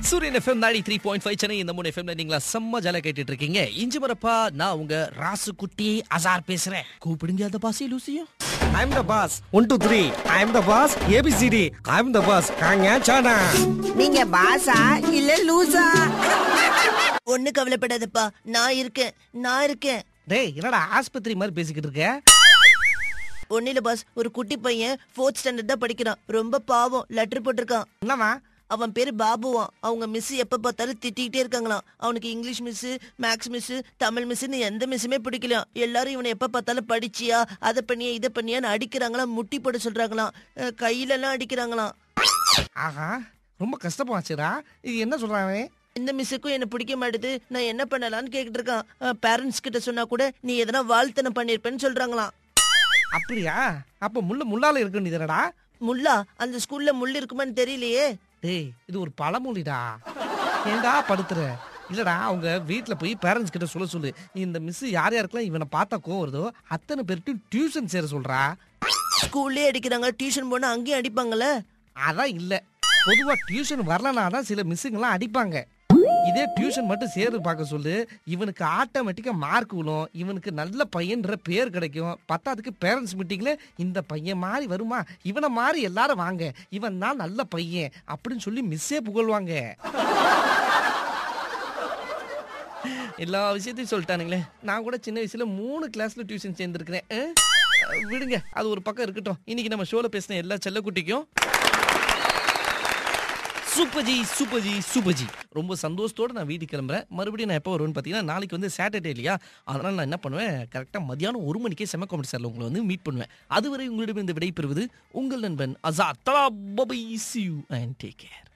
சூரியன் எஃப்எம் நாடி three point five Chennai இந்த மூணு எஃப்எம்ல நீங்களா செம்ம ஜாலியா கேட்டுட்டு இருக்கீங்க இஞ்சி மரப்பா நான் உங்க ராசுகுட்டி அசார் பேசுறேன் கூப்பிடுங்க அந்த பாசி லூசியும் I'm the boss. One, two, three. I'm the boss. ABCD. I'm the boss. காங்க சானா நீங்க பாசா இல்ல லூசா ஒண்ணு கவலைப்படாதப்பா நான் இருக்கேன் நான் இருக்கேன் டேய் என்னடா ஆஸ்பத்திரி மாதிரி பேசிக்கிட்டு இருக்க ஒண்ணு இல்ல பாஸ் ஒரு குட்டி பையன் ஃபோர்த் ஸ்டாண்டர்ட் தான் படிக்கிறான் ரொம்ப பாவம் லெட்டர் போட்டிருக்கான் என்னவா அவன் பேரு பாபுவான் அவங்க மிஸ் எப்ப பார்த்தாலும் திட்டிகிட்டே இருக்காங்களாம் அவனுக்கு English miss maths miss Tamil மிஸ்னு எந்த மிஸ்ஸுமே பிடிக்கலையாம் எல்லாரும் இவனை எப்ப பார்த்தாலும் படிச்சியா அதை பண்ணியா இதை பண்ணியான்னு அடிக்கிறாங்களாம் முட்டி போட சொல்றாங்களாம் அஹ் கையில எல்லாம் அடிக்கிறாங்களாம் ஆஹா ரொம்ப கஷ்டமாச்சுடா இது என்ன சொல்றாங்க இந்த மிஸ்ஸுக்கும் என்ன பிடிக்க மாட்டுது நான் என்ன பண்ணலாம்னு கேட்டுட்டு இருக்கான் பேரண்ட்ஸ் கிட்ட சொன்னா கூட நீ எதனா வாழ்த்தனம் பண்ணிருப்பேன்னு சொல்றாங்களாம் அப்படியா அப்ப முள்ள முள்ளால இருக்க வேண்டியதுடா முல்லா அந்த ஸ்கூல்ல முள் இருக்குமான்னு தெரியலையே டேய் இது ஒரு பழமொழிடா ஏன்டா படுத்துற இல்லடா அவங்க வீட்ல போய் பேரண்ட்ஸ் கிட்ட சொல்ல சொல்லு இந்த மிஸ் யார் யாருக்கெல்லாம் இவனை பார்த்தா கோவம் வருதோ அத்தனை பேர்ட்டும் டியூஷன் சேர சொல்றா ஸ்கூல்லே அடிக்கிறாங்க டியூஷன் போனா அங்கேயும் அடிப்பாங்கல்ல அதான் இல்ல பொதுவா டியூஷன் வரலனா தான் சில மிஸ்ஸுங்கெல்லாம் அடிப்பாங்க இதே டியூஷன் மட்டும் சேர்ந்து பார்க்க சொல்லு இவனுக்கு ஆட்டோமேட்டிக்கா மார்க் விழும் இவனுக்கு நல்ல பையன்ற பேர் கிடைக்கும் பத்தாவதுக்கு பேரண்ட்ஸ் மீட்டிங்ல இந்த பையன் மாதிரி வருமா இவனை மாதிரி எல்லாரும் வாங்க இவன் தான் நல்ல பையன் அப்படின்னு சொல்லி மிஸ்ஸே புகழ்வாங்க எல்லா விஷயத்தையும் சொல்லிட்டானுங்களே நான் கூட சின்ன வயசுல மூணு கிளாஸ்ல டியூஷன் சேர்ந்துருக்கிறேன் விடுங்க அது ஒரு பக்கம் இருக்கட்டும் இன்னைக்கு நம்ம ஷோல பேசின எல்லா செல்லக்குட்டிக்கும் சூப்பர்ஜி சூப்பர்ஜி சூப்பர்ஜி ரொம்ப சந்தோஷத்தோட நான் வீட்டுக்கு கிளம்புறேன் மறுபடியும் நான் எப்போ வருவேன்னு பார்த்தீங்கன்னா நாளைக்கு வந்து சாட்டர்டே இல்லையா அதனால நான் என்ன பண்ணுவேன் கரெக்டாக மதியானம் ஒரு மணிக்கே செம காமெடி சார்ல உங்களை வந்து மீட் பண்ணுவேன் அதுவரை உங்களிடம் இந்த விடை பெறுவது உங்கள் நண்பன் அசாத் தலா பபை see you and take care